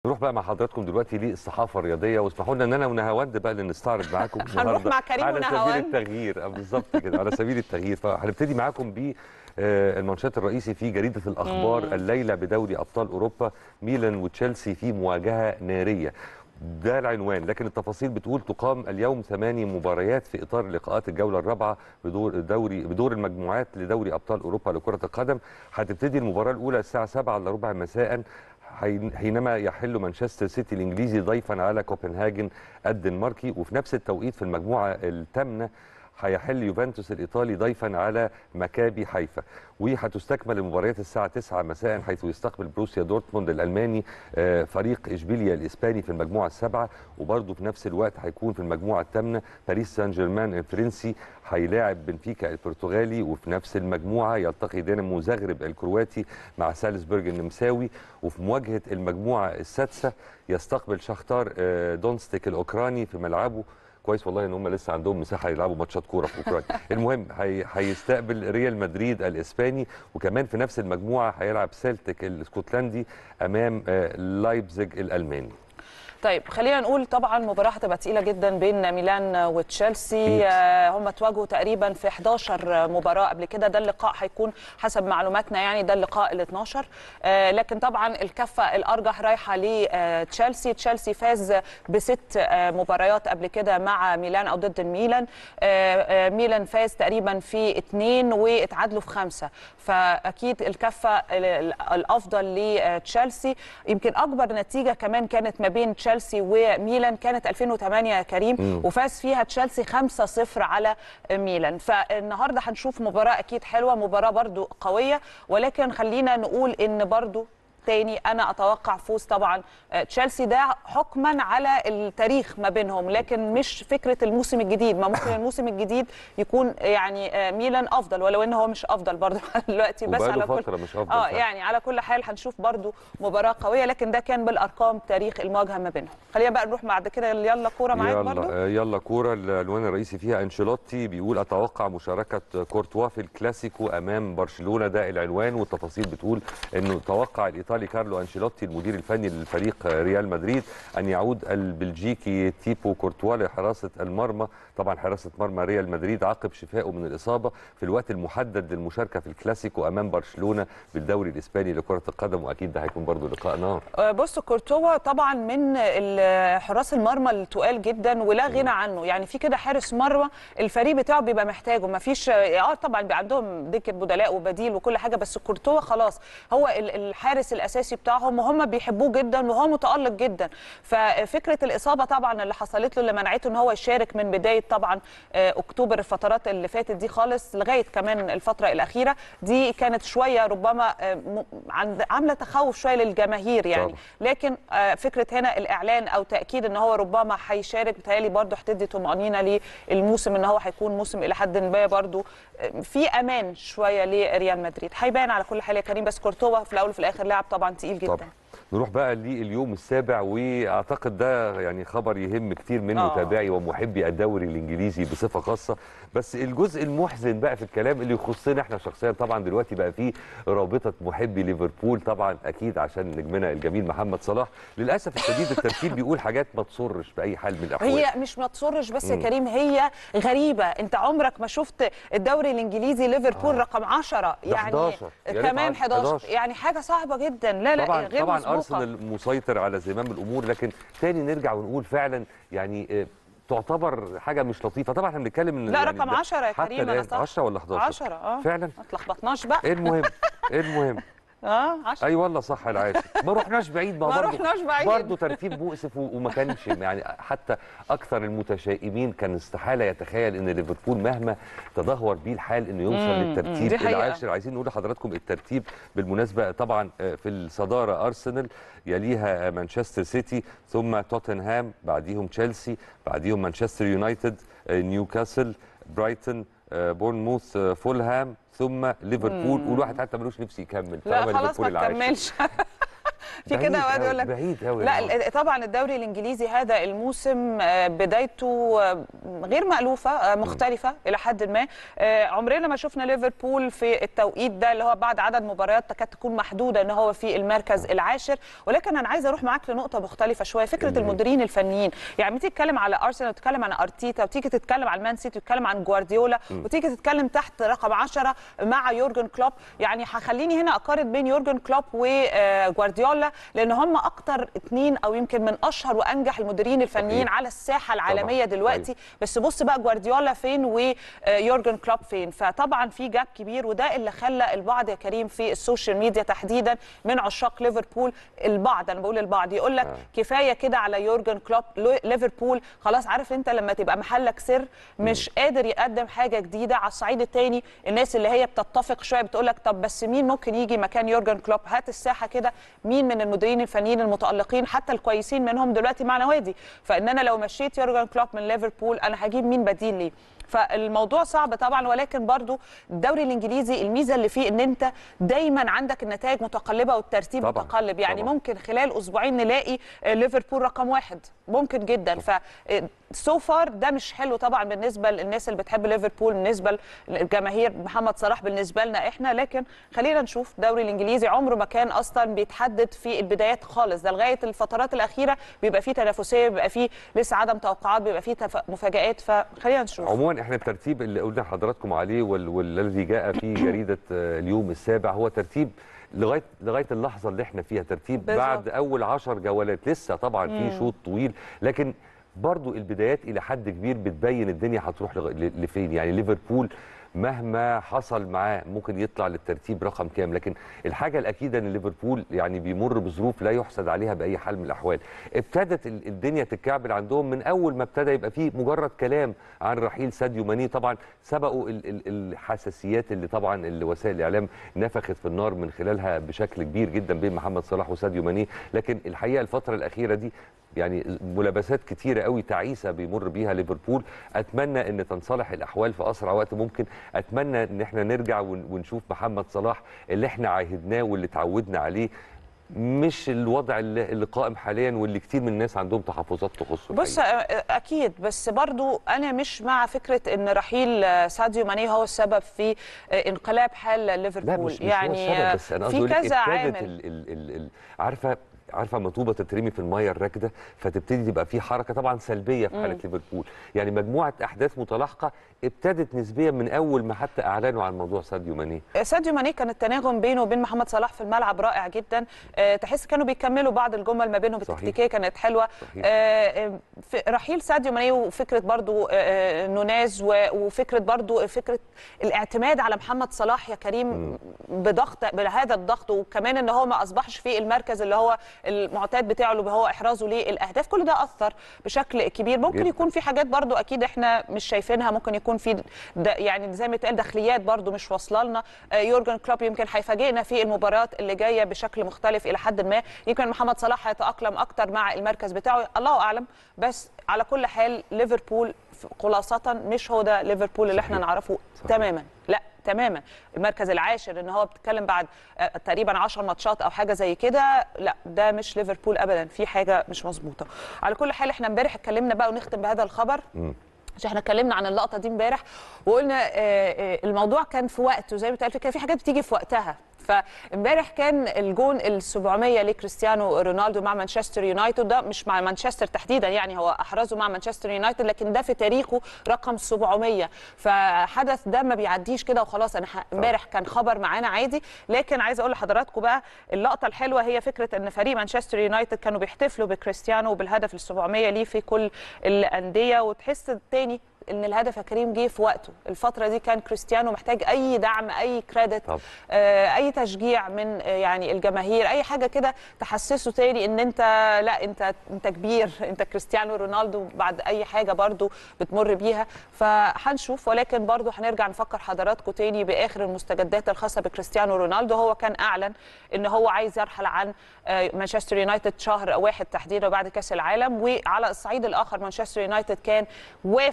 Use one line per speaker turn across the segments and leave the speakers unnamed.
نروح بقى مع حضراتكم دلوقتي للصحافه الرياضيه واسمحوا لنا ان انا ونهاوند بقى اللي نستعرض معاكم
هنروح مع كريم
على سبيل
ونهاوند.
التغيير آه، بالظبط كده على سبيل التغيير فهنبتدي معاكم ب آه، المانشات الرئيسي في جريده الاخبار الليله بدوري ابطال اوروبا ميلان وتشيلسي في مواجهه ناريه ده العنوان لكن التفاصيل بتقول تقام اليوم ثماني مباريات في اطار لقاءات الجوله الرابعه بدور الدوري بدور المجموعات لدوري ابطال اوروبا لكره القدم هتبتدي المباراه الاولى الساعه 7 الا ربع مساء حين- حينما يحل مانشستر سيتي الانجليزي ضيفا على كوبنهاجن الدنماركي وفي نفس التوقيت في المجموعه الثامنه هيحل يوفنتوس الايطالي ضيفا على مكابي حيفا وهتستكمل المباريات الساعه 9 مساء حيث يستقبل بروسيا دورتموند الالماني آه، فريق اشبيليا الاسباني في المجموعه السابعه وبرضه في نفس الوقت هيكون في المجموعه الثامنه باريس سان جيرمان الفرنسي هيلاعب بنفيكا البرتغالي وفي نفس المجموعه يلتقي دينامو زغرب الكرواتي مع سالزبورج النمساوي وفي مواجهه المجموعه السادسه يستقبل شختار آه، دونستيك الاوكراني في ملعبه كويس والله ان هم لسه عندهم مساحه يلعبوا ماتشات كوره في اوكرانيا المهم هي- هيستقبل ريال مدريد الاسباني وكمان في نفس المجموعه هيلعب سيلتيك الاسكتلندي امام آه، لايبزيج الالماني
طيب خلينا نقول طبعا مباراه هتبقى تقيله جدا بين ميلان وتشيلسي
أكيد.
آه، هم تواجهوا تقريبا في 11 مباراه قبل كده ده اللقاء هيكون حسب معلوماتنا يعني ده اللقاء ال 12 آه، لكن طبعا الكفه الارجح رايحه لتشيلسي تشيلسي فاز بست آه، مباريات قبل كده مع ميلان او ضد الميلان آه، آه، ميلان فاز تقريبا في اثنين واتعادلوا في خمسه فاكيد الكفه ال- ال- الافضل لتشيلسي يمكن اكبر نتيجه كمان كانت ما بين تشيلسي وميلان كانت 2008 يا كريم وفاز فيها تشيلسي 5-0 على ميلان فالنهارده هنشوف مباراه اكيد حلوه مباراه برضو قويه ولكن خلينا نقول ان برضو تاني انا اتوقع فوز طبعا آه، تشيلسي ده حكما على التاريخ ما بينهم لكن مش فكره الموسم الجديد ما ممكن الموسم الجديد يكون يعني آه، ميلان افضل ولو ان هو مش افضل برضه دلوقتي بس
وبقاله
على كل
فترة مش أفضل
اه
فعلا.
يعني على كل حال هنشوف برضه مباراه قويه لكن ده كان بالارقام تاريخ المواجهه ما بينهم خلينا بقى نروح بعد كده يلا كوره معاك برضه
يلا آه، يلا كوره العنوان الرئيسي فيها انشيلوتي بيقول اتوقع مشاركه كورتوا في الكلاسيكو امام برشلونه ده العنوان والتفاصيل بتقول انه توقع الايطالي كارلو انشيلوتي المدير الفني للفريق آه، ريال مدريد ان يعود البلجيكي تيبو كورتوا لحراسه المرمى طبعا حراسه مرمى ريال مدريد عقب شفائه من الاصابه في الوقت المحدد للمشاركه في الكلاسيكو امام برشلونه بالدوري الاسباني لكره القدم واكيد ده هيكون برضه لقاء نار
آه، بص كورتوا طبعا من ال- حراس المرمى التقال جدا ولا غنى عنه يعني في كده حارس مرمى الفريق بتاعه بيبقى محتاجه ما فيش اه طبعا بيبقى عندهم دكه بدلاء وبديل وكل حاجه بس كورتوا خلاص هو ال- الحارس الاساسي بتاعهم وهم بيحبوه جدا وهو متالق جدا ففكره الاصابه طبعا اللي حصلت له اللي منعته ان هو يشارك من بدايه طبعا آه، اكتوبر الفترات اللي فاتت دي خالص لغايه كمان الفتره الاخيره دي كانت شويه ربما آه، م- عند عامله تخوف شويه للجماهير يعني
طبعا.
لكن آه، فكره هنا الاعلان او تاكيد ان هو ربما هيشارك بتهيألي برضه هتدي طمانينه للموسم ان هو هيكون موسم الى حد ما برضه آه، في امان شويه لريال مدريد هيبان على كل حال يا كريم بس كورتوا في الاول وفي الاخر لاعب طبعا تقيل جدا
طبعا نروح بقى لليوم السابع واعتقد ده يعني خبر يهم كتير من
آه.
متابعي ومحبي الدوري الانجليزي بصفه خاصه بس الجزء المحزن بقى في الكلام اللي يخصنا احنا شخصيا طبعا دلوقتي بقى فيه رابطه محبي ليفربول طبعا اكيد عشان نجمنا الجميل محمد صلاح للاسف الشديد الترتيب بيقول حاجات ما تسرش باي حال من الاحوال
هي مش ما تصرش بس يا كريم هي غريبه انت عمرك ما شفت الدوري الانجليزي ليفربول
آه.
رقم 10
ده
يعني
11. يا ريت
كمان
11.
11 يعني حاجه صعبه جدا لا لا
طبعا
غير
طبعا
مسبوقة.
ارسنال مسيطر على زمام الامور لكن تاني نرجع ونقول فعلا يعني آه، تعتبر حاجه مش لطيفه طبعا احنا بنتكلم ان
لا
يعني
رقم
ده
10 يا
حتى
كريم انا
الآن
صح
10 ولا 11
10 اه
فعلا
ما تلخبطناش بقى
المهم المهم
اه 10
اي والله صح العاشر ما رحناش بعيد
ما
برضه-
رحناش بعيد.
برضه ترتيب مؤسف و- وما كانش يعني حتى اكثر المتشائمين كان استحاله يتخيل ان ليفربول مهما تدهور بيه الحال انه يوصل
مم،
للترتيب
مم، دي حقيقة.
العاشر عايزين نقول لحضراتكم الترتيب بالمناسبه طبعا آه، في الصداره ارسنال يليها آه، مانشستر سيتي ثم توتنهام بعديهم تشيلسي بعديهم مانشستر يونايتد آه، نيوكاسل برايتون آه، بورنموث آه، فولهام ثم ليفربول والواحد حتى ملوش نفسي يكمل
لا
طالما
خلاص
ليفربول
ما
العاشر.
تكملش في كده
بعيد
اوقات
أوي،
يقول لك
بعيد أوي
لا
يا
ال- طبعا الدوري الانجليزي هذا الموسم آه، بدايته آه، غير مألوفه آه، مختلفه الى حد ما آه، عمرنا ما شفنا ليفربول في التوقيت ده اللي هو بعد عدد مباريات تكاد تكون محدوده ان هو في المركز العاشر ولكن انا عايزه اروح معاك لنقطه مختلفه شويه فكره
اللي هي؟
المديرين الفنيين يعني لما تيجي تتكلم على ارسنال وتتكلم عن ارتيتا وتيجي تتكلم عن مان سيتي وتتكلم عن جوارديولا وتيجي تتكلم تحت رقم 10 مع يورجن كلوب يعني هخليني هنا اقارن بين يورجن كلوب وجوارديولا لان هم اكتر اثنين او يمكن من اشهر وانجح المديرين الفنيين
صحيح.
على الساحه العالميه
طبعاً.
دلوقتي بس بص بقى جوارديولا فين ويورجن كلوب فين فطبعا في جاب كبير وده اللي خلى البعض يا كريم في السوشيال ميديا تحديدا من عشاق ليفربول البعض انا بقول البعض يقول لك
آه.
كفايه كده على يورجن كلوب لو- ليفربول خلاص عارف انت لما تبقى محلك سر مش قادر يقدم حاجه جديده على الصعيد الثاني الناس اللي هي بتتفق شويه بتقول لك طب بس مين ممكن يجي مكان يورجن كلوب هات الساحه كده مين من المديرين الفنيين المتالقين حتى الكويسين منهم دلوقتي مع نوادي فان انا لو مشيت يورجن كلوب من ليفربول انا هجيب مين بديل ليه فالموضوع صعب طبعا ولكن برضو الدوري الانجليزي الميزه اللي فيه ان انت دايما عندك النتائج متقلبه والترتيب
طبعاً،
متقلب يعني
طبعاً.
ممكن خلال اسبوعين نلاقي آه، ليفربول رقم واحد ممكن جدا ف سو فار ده مش حلو طبعا بالنسبه للناس اللي بتحب ليفربول بالنسبه للجماهير محمد صلاح بالنسبه لنا احنا لكن خلينا نشوف الدوري الانجليزي عمره ما كان اصلا بيتحدد في البدايات خالص ده لغايه الفترات الاخيره بيبقى فيه تنافسيه بيبقى فيه لسه عدم توقعات بيبقى فيه تف... مفاجات فخلينا نشوف
عموما احنا الترتيب اللي قلنا لحضراتكم عليه وال- والذي جاء في جريده آه، اليوم السابع هو ترتيب لغايه لغايه اللحظه اللي احنا فيها ترتيب
بالظبط.
بعد اول عشر جولات لسه طبعا في شوط طويل لكن برضو البدايات الى حد كبير بتبين الدنيا هتروح لغ- ل- لفين يعني ليفربول مهما حصل معاه ممكن يطلع للترتيب رقم كام لكن الحاجه الاكيده ان ليفربول يعني بيمر بظروف لا يحسد عليها باي حال من الاحوال ابتدت ال- الدنيا تتكعبل عندهم من اول ما ابتدى يبقى فيه مجرد كلام عن رحيل ساديو ماني طبعا سبقوا ال- ال- الحساسيات اللي طبعا اللي وسائل الاعلام نفخت في النار من خلالها بشكل كبير جدا بين محمد صلاح وساديو ماني لكن الحقيقه الفتره الاخيره دي يعني ملابسات كتيره قوي تعيسه بيمر بيها ليفربول اتمنى ان تنصلح الاحوال في اسرع وقت ممكن اتمنى ان احنا نرجع ون- ونشوف محمد صلاح اللي احنا عاهدناه واللي اتعودنا عليه مش الوضع اللي اللي قائم حاليا واللي كتير من الناس عندهم تحفظات تخصه
بص
الحقيقة.
آه، اكيد بس برضو انا مش مع فكره ان رحيل آه، ساديو ماني هو السبب في آه، انقلاب حال
لا
ليفربول
مش, مش
يعني
هو
آه،
السبب بس انا قصدي
في
أقول لك
كذا
ابتدت
عامل
ال ال ال ال عارفه عارفه لما طوبه تترمي في الميه الراكده فتبتدي تبقى في حركه طبعا سلبيه في حاله ليفربول يعني مجموعه احداث متلاحقه ابتدت نسبيا من اول ما حتى اعلنوا عن موضوع ساديو ماني
ساديو ماني كان التناغم بينه وبين محمد صلاح في الملعب رائع جدا آه، تحس كانوا بيكملوا بعض الجمل ما بينهم
صحيح.
التكتيكيه كانت حلوه
صحيح.
آه، آه، في رحيل ساديو ماني وفكره برضو آه، آه، نوناز و- وفكره برضو فكره الاعتماد على محمد صلاح يا كريم بضغط بهذا الضغط وكمان ان هو ما اصبحش في المركز اللي هو المعتاد بتاعه اللي هو احرازه للاهداف كل ده اثر بشكل كبير ممكن
جداً.
يكون في حاجات برضو اكيد احنا مش شايفينها ممكن يكون في د- يعني زي ما اتقال داخليات برضو مش واصله لنا آه، يورجن كلوب يمكن هيفاجئنا في المباريات اللي جايه بشكل مختلف الى حد ما يمكن محمد صلاح هيتاقلم اكتر مع المركز بتاعه الله اعلم بس على كل حال ليفربول ف- خلاصه مش هو ده ليفربول اللي احنا
صحيح.
نعرفه
صحيح.
تماما لا تماما المركز العاشر ان هو بتتكلم بعد آه، تقريبا 10 ماتشات او حاجه زي كده لا ده مش ليفربول ابدا في حاجه مش مظبوطه على كل حال احنا امبارح اتكلمنا بقى ونختم بهذا الخبر عشان احنا اتكلمنا عن اللقطه دي امبارح وقلنا آه، آه، الموضوع كان في وقته زي ما اتقال كده في حاجات بتيجي في وقتها فامبارح كان الجون ال 700 لكريستيانو رونالدو مع مانشستر يونايتد ده مش مع مانشستر تحديدا يعني هو احرزه مع مانشستر يونايتد لكن ده في تاريخه رقم 700 فحدث ده ما بيعديش كده وخلاص انا ح- امبارح كان خبر معانا عادي لكن عايزه اقول لحضراتكم بقى اللقطه الحلوه هي فكره ان فريق مانشستر يونايتد كانوا بيحتفلوا بكريستيانو بالهدف ال 700 ليه في كل الانديه وتحس تاني ان الهدف يا كريم جه في وقته الفتره دي كان كريستيانو محتاج اي دعم اي كريدت
طبعا.
آه، اي تشجيع من آه، يعني الجماهير اي حاجه كده تحسسه تاني ان انت لا انت انت كبير انت كريستيانو رونالدو بعد اي حاجه برضو بتمر بيها فهنشوف ولكن برضو هنرجع نفكر حضراتكم تاني باخر المستجدات الخاصه بكريستيانو رونالدو هو كان اعلن ان هو عايز يرحل عن آه، مانشستر يونايتد شهر واحد تحديدا بعد كاس العالم وعلى الصعيد الاخر مانشستر يونايتد كان وافق ضمن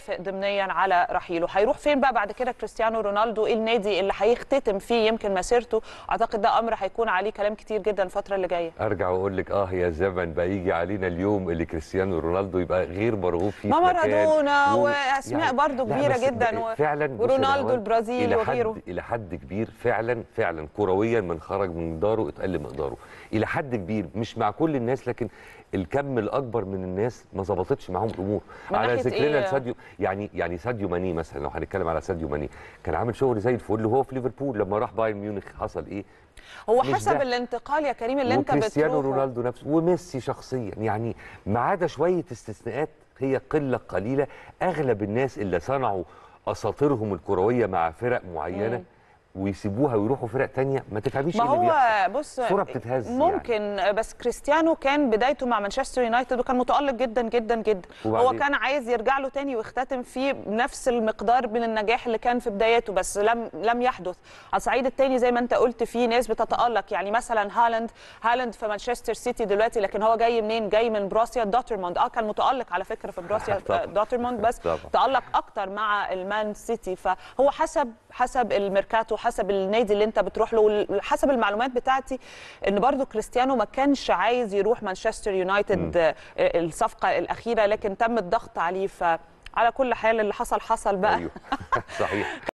ضمنيا على رحيله هيروح فين بقى بعد كده كريستيانو رونالدو ايه النادي اللي هيختتم فيه يمكن مسيرته اعتقد ده امر هيكون عليه كلام كتير جدا الفتره اللي جايه
ارجع واقول لك اه يا زمن بقى يجي علينا اليوم اللي كريستيانو رونالدو يبقى غير مرغوب فيه
ما
في مكان
مارادونا
و-
واسماء برضو
لا،
كبيره
بس
جدا و...
فعلا بص يا
ورونالدو
نهاوند،
البرازيلي
إلى
وغيره
حد الى حد كبير فعلا فعلا كرويا من خرج من داره اتقل مقداره الى حد كبير مش مع كل الناس لكن الكم الاكبر من الناس ما ظبطتش معاهم الامور
من
على
ناحية
ذكرنا
إيه؟
لساديو يعني يعني ساديو ماني مثلا لو هنتكلم على ساديو ماني كان عامل شغل زي الفل وهو في ليفربول لما راح بايرن ميونخ حصل ايه
هو
مش
حسب
ده.
الانتقال يا كريم اللي انت
وكريستيانو
بتروحه
رونالدو نفسه وميسي شخصيا يعني ما عدا شويه استثناءات هي قله قليله اغلب الناس اللي صنعوا اساطيرهم الكرويه مع فرق معينه
مم.
ويسيبوها ويروحوا فرق تانية ما تفهميش
ما
ايه اللي
هو
بيحصل
بص
الصورة بتتهز
ممكن بس كريستيانو كان بدايته مع مانشستر يونايتد وكان متألق جدا جدا جدا هو
وبعدين؟
كان عايز يرجع له تاني ويختتم فيه بنفس المقدار من النجاح اللي كان في بدايته بس لم لم يحدث على الصعيد التاني زي ما انت قلت في ناس بتتألق يعني مثلا هالاند هالاند في مانشستر سيتي دلوقتي لكن هو جاي منين جاي من بروسيا دورتموند اه كان متألق على فكرة في بروسيا
طبعاً.
دورتموند بس
طبعاً.
تألق اكتر مع المان سيتي فهو حسب حسب الميركاتو حسب النادي اللي انت بتروح له حسب المعلومات بتاعتي ان برضو كريستيانو ما كانش عايز يروح مانشستر يونايتد آه، الصفقه الاخيره لكن تم الضغط عليه فعلى كل حال اللي حصل حصل بقى
ايوه صحيح